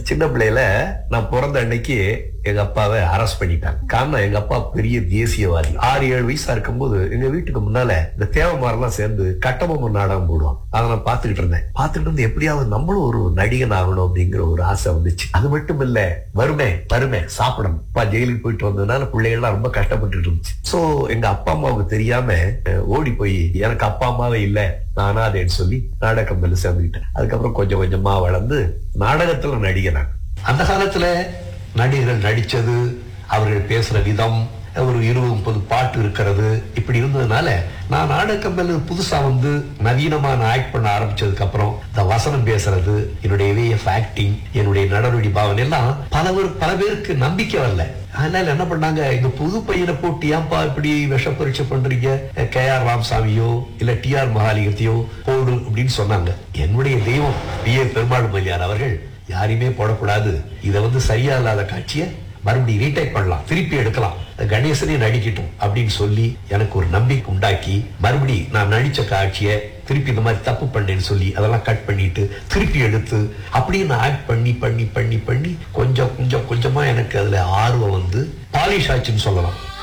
சின்ன பிள்ளையில நான் பிறந்த அன்னைக்கு எங்க அப்பாவை அரெஸ்ட் பண்ணிட்டாங்க காரணம் எங்க அப்பா பெரிய தேசியவாதி ஆறு ஏழு வயசா இருக்கும்போது எங்க வீட்டுக்கு முன்னால இந்த தேவமாரெல்லாம் சேர்ந்து கட்டபொம்மன் நாடகம் போடுவாங்க அதை நான் பார்த்துக்கிட்டு இருந்தேன் பார்த்துக்கிட்டு இருந்து எப்படியாவது நம்மளும் ஒரு நடிகன் ஆகணும் அப்படிங்கிற ஒரு ஆசை வந்துச்சு அது மட்டும் இல்ல வருமே வருமே சாப்பிடணும் அப்பா ஜெயிலுக்கு போயிட்டு வந்ததுனால பிள்ளைகள்லாம் ரொம்ப கஷ்டப்பட்டுட்டு இருந்துச்சு சோ எங்க அப்பா அம்மாவுக்கு தெரியாம அஹ், ஓடி போய் எனக்கு அப்பா அம்மாவே இல்ல நானா அதேன்னு சொல்லி நாடக கம்பெனில சேர்ந்துக்கிட்டேன் அதுக்கப்புறம் கொஞ்சம் கொஞ்சமா வளர்ந்து நாடகத்துல நடிகனாங்க அந்த காலத்துல நடிகர்கள் நடிச்சது அவர்கள் பேசுற விதம் ஒரு இருபது முப்பது பாட்டு இருக்கிறது இப்படி இருந்ததுனால நான் நாடக கம்பெனில புதுசா வந்து நவீனமா நான் ஆக்ட் பண்ண ஆரம்பிச்சதுக்கு அப்புறம் இந்த வசனம் பேசுறது என்னுடைய வே ஆஃப் ஆக்டிங் என்னுடைய நடவடி பாவனை எல்லாம் பல பேர் பல பேருக்கு நம்பிக்கை வரல அதனால என்ன பண்ணாங்க இந்த புது பையனை போட்டு ஏன்பா இப்படி விஷ பரீட்சை பண்றீங்க கே ஆர் ராமசாமியோ இல்ல டி ஆர் மகாலிங்கத்தையோ போடு அப்படின்னு சொன்னாங்க என்னுடைய தெய்வம் பி ஏ பெருமாள் மல்லியார் அவர்கள் யாரையுமே போடக்கூடாது இதை வந்து சரியா இல்லாத காட்சியை மறுபடியும் ரீடைப் பண்ணலாம் திருப்பி எடுக்கலாம் கணேசனே நடிக்கட்டும் அப்படின்னு சொல்லி எனக்கு ஒரு நம்பிக்கை உண்டாக்கி மறுபடி நான் நடிச்ச காட்சியை திருப்பி இந்த மாதிரி தப்பு பண்ணேன்னு சொல்லி அதெல்லாம் கட் பண்ணிட்டு திருப்பி எடுத்து அப்படியே நான் ஆக்ட் பண்ணி பண்ணி பண்ணி பண்ணி கொஞ்சம் கொஞ்சம் கொஞ்சமா எனக்கு அதுல ஆர்வம் வந்து பாலிஷ் ஆச்சுன்னு சொல்லலாம்